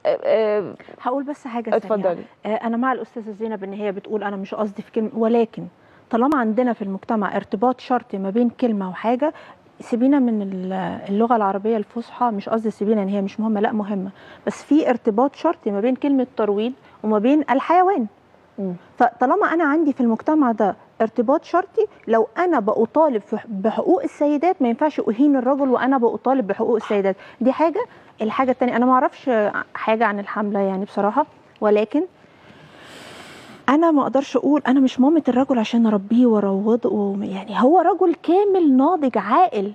آه، آه، هقول بس حاجه سريعة. اتفضلي آه، انا مع الاستاذه زينب ان هي بتقول انا مش قصدي في كلمه ولكن طالما عندنا في المجتمع ارتباط شرطي ما بين كلمه وحاجه سيبينا من ال- اللغه العربيه الفصحى مش قصدي سيبينا ان هي مش مهمه لا مهمه بس في ارتباط شرطي ما بين كلمه ترويض وما بين الحيوان مم. فطالما انا عندي في المجتمع ده ارتباط شرطي لو انا بطالب في- بحقوق السيدات ما ينفعش اهين الرجل وانا بطالب بحقوق السيدات دي حاجه الحاجه الثانيه انا ما اعرفش حاجه عن الحمله يعني بصراحه ولكن انا ما اقدرش اقول انا مش مامة الرجل عشان اربيه واروضه و- يعني هو رجل كامل ناضج عاقل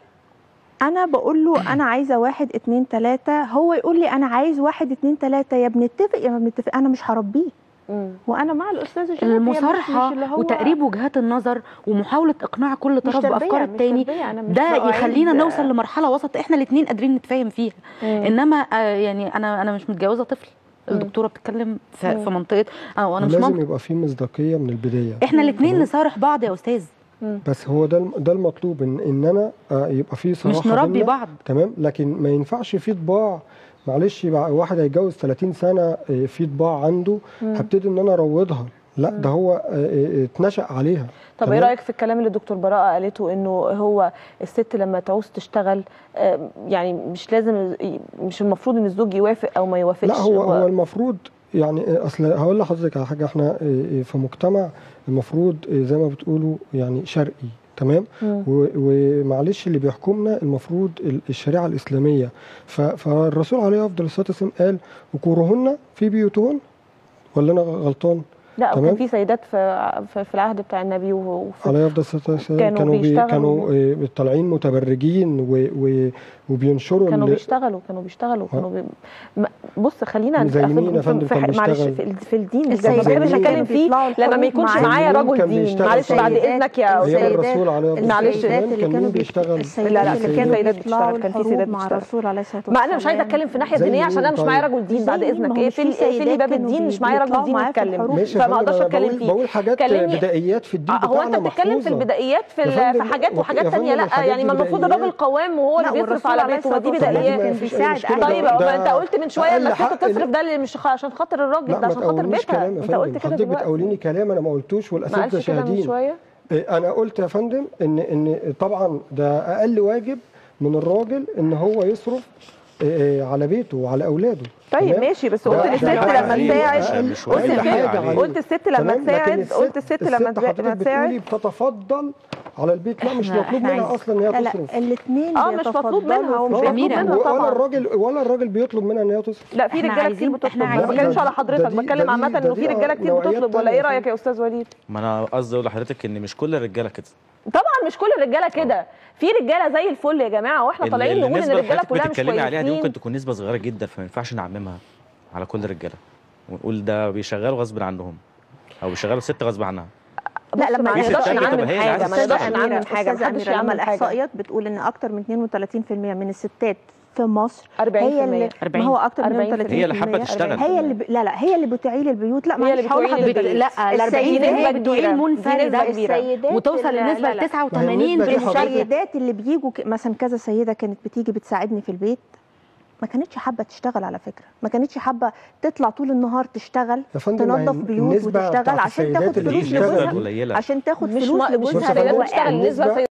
انا بقول له انا عايزه واحد اتنين تلاته هو يقول لي انا عايز واحد اتنين تلاته يا بنتفق يا ما بنتفق انا مش هربيه مم. وانا مع الاستاذه جنات هي مش- المصارحه مش اللي هو- وتقريب وجهات النظر ومحاوله اقناع كل مش طرف تربية، بافكار مش التاني تربية، أنا مش ده بأعيد- يخلينا نوصل لمرحله وسط احنا الاثنين قادرين نتفاهم فيها مم. انما آه، يعني انا انا مش متجوزه طفل الدكتوره بتتكلم في, في منطقه اه انا مش لازم مامتك يبقى في مصداقيه من البدايه احنا الاثنين نصارح بعض يا استاذ بس هو ده الم- ده المطلوب ان ان انا آه، يبقى في صراحه مش نربي بينا، بعض تمام لكن ما ينفعش في طباع معلش يبقى واحد هيتجوز 30 سنه آه، في طباع عنده هبتدي ان انا اروضها لا ده هو آه، آه، اتنشأ عليها طب ايه تمام؟ رايك في الكلام اللي الدكتور براءه قالته انه هو الست لما تعوز تشتغل آه، يعني مش لازم مش المفروض ان الزوج يوافق او ما يوافقش لا هو هو المفروض يعني آه، اصل هقول لحضرتك على حاجه احنا آه، آه، في مجتمع المفروض آه، زي ما بتقولوا يعني شرقي تمام مم. و- ومعلش اللي بيحكمنا المفروض ال- الشريعه الاسلاميه ف- فالرسول عليه افضل الصلاه والسلام قال وكورهن في بيوتهن ولا انا غلطان؟ لا وكان تمام. في سيدات في في في العهد بتاع النبي وفي عليه افضل الصلاه والسلام كانوا كانوا بي بيشتغلوا. كانوا آه، طالعين متبرجين و و وبينشروا كانوا ال- بيشتغلوا كانوا بيشتغلوا كانوا بي... ما- بص خلينا زي أصل مين يا في- فندم في- كان معلش بيشتغل؟ في, ال- في الدين ده ما السيدات بحبش اللي اتكلم كانوا فيه بيطلعوا لما ما الحروب يكونش معاهم. معايا مين رجل كان دين بيشتغل معلش في بعد السيدات- اذنك يا ايام استاذ الرسول عليه افضل معلش. الصلاه والسلام كان مين بي- بيشتغل؟ السيدات لا، لا، اللي كان كانوا سيدات بيطلعوا بتشتغل، كان في الحروب سيدات مع بتشتغل. الرسول عليه الصلاه ما والسلام انا مش عايزه اتكلم في الناحيه زي الدينيه عشان انا مين مش معايا طيب؟ رجل دين زي بعد مين؟ اذنك ما هو ايه مش في في ال- ايه في لي سيدات باب كانوا الدين بي- مش معايا رجل بيطلعوا دين معاه في يتكلم الحروب. ماشي يا فما فندم اقدرش انا اتكلم بقول فيه بقول حاجات كلمني- بدائيات في الدين آه، هو انت بتاعنا بتتكلم في محفوظة. البدائيات في يا ال- فندم، في حاجات يا وحاجات فندم تانية لا الحاجات يعني ما دي المفروض بدائيات. الراجل قوام وهو اللي لا، بيصرف والرسول على عليه بيته ما دي الصلاة والسلام بدائيات كان ما فيش أي بيساعد مشكلة. أهله. طيب ده- ما انت قلت من شويه أقل ان الست حق تصرف ده اللي مش خ- عشان خاطر الراجل لا ده ما عشان خاطر تقوليش بيتها كلام يا انت قلت فندم كده حضرتك دلوقتي بتقوليني كلام انا ما قلتوش ما والاساتذه قالش كده من شاهدين شويه إيه، انا قلت يا فندم ان ان طبعا ده اقل واجب من الراجل ان هو يصرف إيه، على بيته وعلى اولاده طيب تمام؟ ماشي بس ده- قلت ده للست حاجة لما عليه. تساعد أقل- مش قلت واجب أقل الست- حاجة عليه. عليه. قلت الست لما تمام؟ لكن تساعد الست- قلت الست لما الست تبقى- حضرتك لما بتقولي تساعد بتتفضل على البيت لا مش إحنا- مطلوب إحنا منها عايزين- اصلا ان هي لا لا تصرف الاثنين اه مش مطلوب منها ومش آه، مطلوب أميرة. منها ولا طبعا الراجل ولا الراجل بيطلب منها ان هي تصرف لا في إحنا رجاله كتير عايزين- بتطلب إحنا انا ما عايزين- بتكلمش على ده حضرتك دي- بتكلم ده دي- عامه ده انه في دي رجاله كتير نوعيات بتطلب ولا تانية ايه يا رايك يا استاذ وليد ما انا قصدي اقول لحضرتك ان مش كل الرجاله كده طبعا مش كل الرجاله كده في رجاله زي الفل يا جماعه واحنا ال- طالعين نقول ان النسبه اللي الرجاله حضرتك كلها مش بتتكلمي عليها دي ممكن كويسين تكون نسبه صغيره جدا فما ينفعش نعممها على كل الرجاله ونقول ده بيشغلوا غصب عنهم او بيشغلوا ست غصب عنها لا لما في نقدرش ستات نعمم بتبقى هي اللي حاجة، عايزة ما نقدرش تشتغل. نعمم حاجة، أستاذة محدش أميرة، يعمل لما حاجة. الاحصائيات بتقول ان اكتر من 32% من الستات في مصر 40% هي اللي ما هو اكتر من 40% 32% هي اللي حابة تشتغل. هي اللي ب... لا لا هي اللي بتعيل البيوت لا هي اللي معلش هقول بتعيل لحضرتك البيوت. لا ال 40% السيدات كبيرة. بتعيل دي نسبة منفرده كبيرة. السيدات وتوصل لا- للنسبه لا- لا. ل 89 ما هي النسبة دي حضرتك- السيدات اللي بيجوا ك... مثلا كذا سيده كانت بتيجي بتساعدني في البيت ما كانتش حابه تشتغل على فكره ما كانتش حابه تطلع طول النهار تشتغل يا فندم ما هي تنظف بيوت النسبة وتشتغل بتاعت عشان السيدات تاخد اللي دي فلوس النسبه بتشتغل لجوزها القليله عشان تاخد مش فلوس ما- مش لجوزها بص يا السيدات فندم، بتشتغل النسبة- النسبه